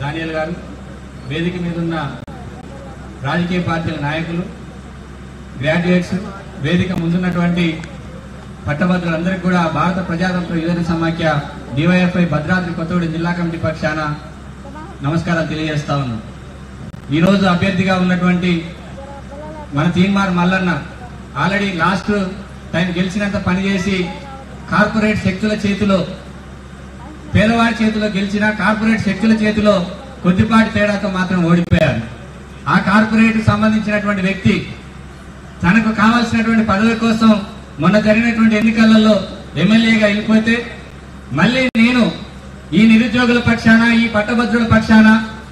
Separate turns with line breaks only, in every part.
Daniel గారు వేదిక మీద ఉన్న రాజకీయ పార్టీల నాయకులు గ్రాడ్యుయేట్స్ వేదిక ముందున్నటువంటి పట్టభద్రులందరికీ కూడా భారత ప్రజాతంత్ర యువజన సమాఖ్య డివైఎఫ్ఐ భద్రాద్రి కొత్తగూడెం జిల్లా కమిటీ పక్షాన నమస్కారాలు తెలియజేస్తా ఉన్నాం ఈ రోజు అభ్యర్థిగా ఉన్నటువంటి మన Teenmar Mallanna already last time గెలిచినంత పనిచేసి కార్పొరేట్ శక్తుల చేతిలో పేదవాడి చేతిలో గెలిచిన కార్పొరేట్ శక్తుల చేతిలో కొద్దిపాటి తేడాతో మాత్రం ఓడిపోయారు ఆ కార్పొరేట్ సంబంధించినటువంటి వ్యక్తి తనకు కావాల్సినటువంటి పదవి కోసం మొన్న జరిగినటువంటి ఎన్నికలలో ఎమ్మెల్యేగా వెళ్ళిపోతే మళ్ళీ నేను ఈ నిరుద్యోగుల పక్షాన ఈ పట్టభద్రుల పక్షాన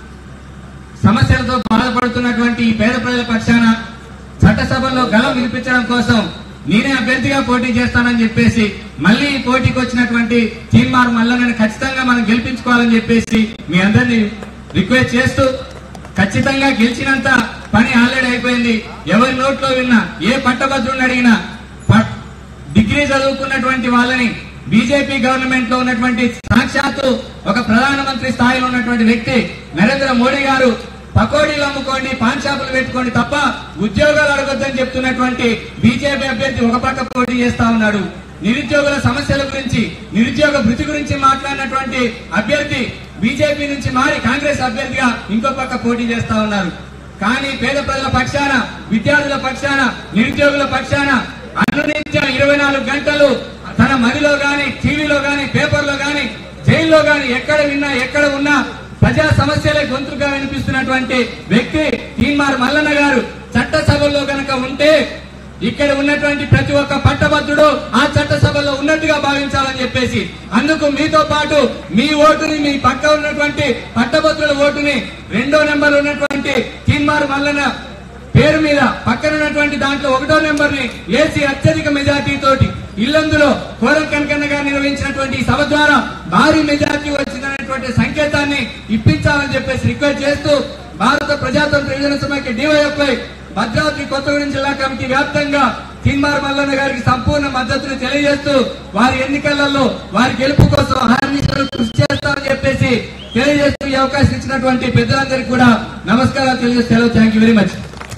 సమస్యలతో బాధపడుతున్నటువంటి ఈ పేద ప్రజల పక్షాన చట్టసభలో గలం వినిపించడం కోసం నేనే అభ్యర్థిగా పోటీ చేస్తానని చెప్పేసి మళ్ళీ ఈ పోటీకి వచ్చినటువంటి తీన్మార్ మల్లన్నని ఖచ్చితంగా మనం గెలిపించుకోవాలని చెప్పేసి మీ అందరినీ రిక్వెస్ట్ చేస్తూ ఖచ్చితంగా గెలిచినంత పని ఆల్రెడీ అయిపోయింది ఎవరి నోట్లో విన్నా ఏ పట్టభద్రుని అడిగినా ప- డిగ్రీ చదువుకున్నటువంటి వాళ్ళని బీజేపీ గవర్నమెంట్ లో ఉన్నటువంటి సాక్షాత్తు ఒక ప్రధానమంత్రి స్థాయిలో ఉన్నటువంటి వ్యక్తి నరేంద్ర మోడీ గారు పకోడీలు అమ్ముకోండి పాన్ షాపులు పెట్టుకోండి తప్ప ఉద్యోగాలు అడగొద్దని చెప్తున్నటువంటి బీజేపీ అభ్యర్థి ఒక పక్క పోటీ చేస్తా ఉన్నాడు నిరుద్యోగుల సమస్యల గురించి నిరుద్యోగ భృతి గురించి మాట్లాడినటువంటి అభ్యర్థి బీజేపీ నుంచి మారి కాంగ్రెస్ అభ్యర్థిగా ఇంకో పక్క పోటీ చేస్తా ఉన్నారు కానీ పేద ప్రజల పక్షాన విద్యార్థుల పక్షాన నిరుద్యోగుల పక్షాన అనునిత్యం ఇరవై నాలుగు గంటలు తన మదిలో గాని టీవీలో గాని పేపర్లో గాని జైల్లో గాని ఎక్కడ విన్నా ఎక్కడ ఉన్నా ప్రజా సమస్యలే గొంతుగా వినిపిస్తున్నటువంటి వ్యక్తి తీన్మార్ మల్లన్న గారు చట్టసభల్లో గనక ఉంటే ఇక్కడ ఉన్నటువంటి ప్రతి ఒక్క పట్టభద్రుడు ఆ చట్టసభలో ఉన్నట్టుగా భావించాలని చెప్పేసి అందుకు మీతో పాటు మీ ఓటుని మీ పక్క ఉన్నటువంటి పట్టభద్రుల ఓటుని రెండో నెంబర్ ఉన్నటువంటి తీన్మార్ మల్లన్న పేరు మీద పక్కన ఉన్నటువంటి దాంట్లో ఒకటో నెంబర్ ని ఏసీ అత్యధిక మెజార్టీ తోటి ఇల్లందులో కోరం కనకన్న గారు నిర్వహించినటువంటి ఈ సభ ద్వారా భారీ మెజార్టీ వచ్చిందనేటువంటి సంకేతాన్ని ఇప్పించాలని చెప్పేసి రిక్వెస్ట్ చేస్తూ భారత ప్రజాతంత్ర యువజన సమైక్య డివైఎఫ్ఐ భద్రాద్రి కొత్తగూడెం జిల్లా కమిటీ వ్యాప్తంగా తీన్మార్ మల్లన్న గారికి సంపూర్ణ మద్దతును తెలియజేస్తూ వారి ఎన్నికలలో వారి గెలుపు కోసం అహర్నిశలు కృషి చేస్తామని చెప్పేసి తెలియజేస్తూ ఈ అవకాశం ఇచ్చినటువంటి పెద్దలందరికీ కూడా నమస్కారాలు తెలియజేస్తే థ్యాంక్ యూ వెరీ మచ్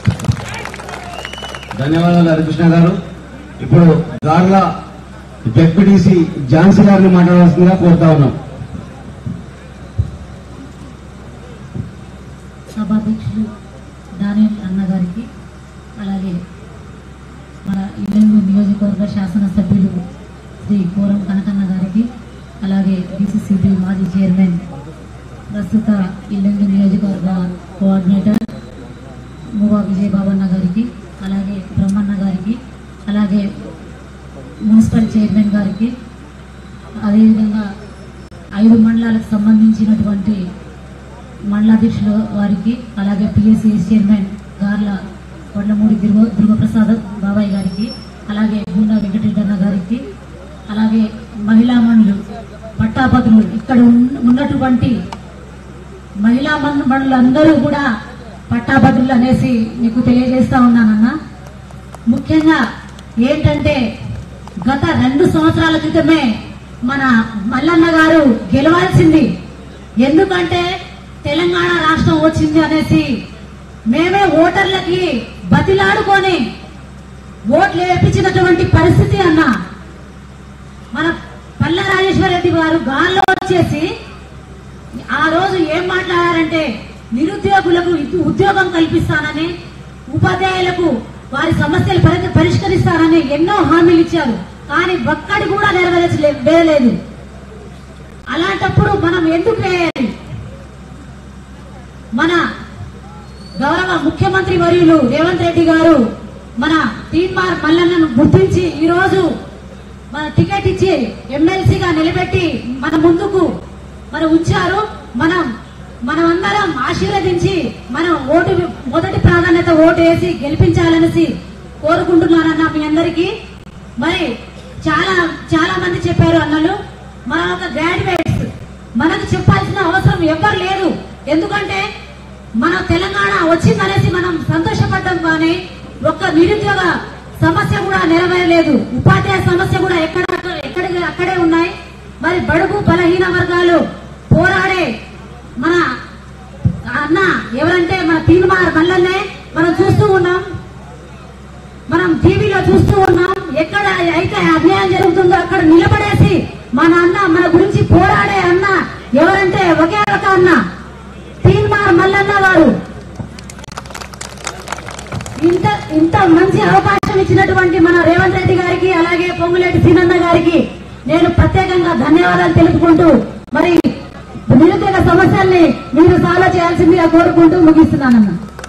ధన్యవాదాలు హరికృష్ణ గారు ఇప్పుడు గార్ల జెడ్పీటీసీ ఝాన్సీ గారిని మాట్లాడాల్సిందిగా కోరుతా ఉన్నాం
సభాధ్యక్షులు దానియల్ అన్న గారికి అలాగే మన ఇల్లందు నియోజకవర్గ శాసనసభ్యులు శ్రీ కోరం కనకన్న గారికి అలాగే డిసిసిబి మాజీ చైర్మన్ ప్రస్తుత ఇల్లందు నియోజకవర్గ కోఆర్డినేటర్ మువా విజయబాబన్న గారికి అలాగే బ్రహ్మన్న గారికి అలాగే మున్సిపల్ చైర్మన్ గారికి అదేవిధంగా ఐదు మండలాలకు సంబంధించినటువంటి మండలాధ్యక్షులు వారికి అలాగే పిఎస్సిఎస్ చైర్మన్ గార్ల వడ్లమూడి దుర్గ దుర్గప్రసాద్ బాబాయ్ గారికి అలాగే గుండా వెంకటరెడ్డన్న గారికి అలాగే మహిళా మండలు పట్టాపతులు ఇక్కడ ఉన్న- ఉన్నటువంటి మహిళా మండ- మండలందరూ కూడా పట్టాభద్రులు అనేసి మీకు తెలియజేస్తా ఉన్నానన్నా ముఖ్యంగా ఏంటంటే గత రెండు సంవత్సరాల క్రితమే మన మల్లన్న గారు గెలవాల్సింది ఎందుకంటే తెలంగాణ రాష్ట్రం వచ్చింది అనేసి మేమే ఓటర్లకి బతిలాడుకొని ఓట్లు వేపించినటువంటి పరిస్థితి అన్న మన పల్ల రాజేశ్వర రెడ్డి గారు గాల్లో వచ్చేసి ఆ రోజు ఏం మాట్లాడారంటే నిరుద్యోగులకు ఇటు- ఉద్యోగం కల్పిస్తానని ఉపాధ్యాయులకు వారి సమస్యలు పరి- పరిష్కరిస్తానని ఎన్నో హామీలు ఇచ్చారు కానీ ఒక్కడి కూడా నెరవేర్చలే వేయలేదు అలాంటప్పుడు మనం ఎందుకు వేయాలి మన గౌరవ ముఖ్యమంత్రి వర్యులు రేవంత్ రెడ్డి గారు మన తీన్మార్ మల్లన్నను గుర్తించి ఈ రోజు మన టికెట్ ఇచ్చి ఎమ్మెల్సీగా నిలబెట్టి మన ముందుకు మరి ఉంచారు మనం మనమందరం ఆశీర్వదించి మనం ఓటు మొదటి ప్రాధాన్యత ఓటు వేసి గెలిపించాలనేసి కోరుకుంటున్నానన్న మీ అందరికీ మరి చాలా చాలా మంది చెప్పారు అన్నలు మన ఒక గ్రాడ్యుయేట్స్ మనకు చెప్పాల్సిన అవసరం ఎవ్వరు లేదు ఎందుకంటే మన తెలంగాణ వచ్చిందనేసి మనం సంతోషపడ్డాం కానీ ఒక్క నిరుద్యోగ సమస్య కూడా నెరవేరలేదు ఉపాధ్యాయ సమస్య కూడా ఎక్కడ ఎక్కడ అక్కడే ఉన్నాయి మరి బడుగు బలహీన వర్గాలు పోరాడే మన ఎవరంటే మన తీన్మార్ మల్లన్నే మనం చూస్తూ ఉన్నాం మనం టీవీలో చూస్తూ ఉన్నాం ఎక్కడ అయితే అన్యాయం జరుగుతుందో అక్కడ నిలబడేసి మన అన్న మన గురించి పోరాడే అన్న ఎవరంటే ఒకే ఒక అన్న తీన్మార్ మల్లన్న వారు ఇంత ఇంత మంచి అవకాశం ఇచ్చినటువంటి మన రేవంత్ రెడ్డి గారికి అలాగే పొంగులేటి సీనన్న గారికి నేను ప్రత్యేకంగా ధన్యవాదాలు తెలుపుకుంటూ మరి నిరుద్యోగ సమస్యల్ని మీరు సాల్వ్ చేయాల్సిందిగా కోరుకుంటూ ముగిస్తున్నానన్నా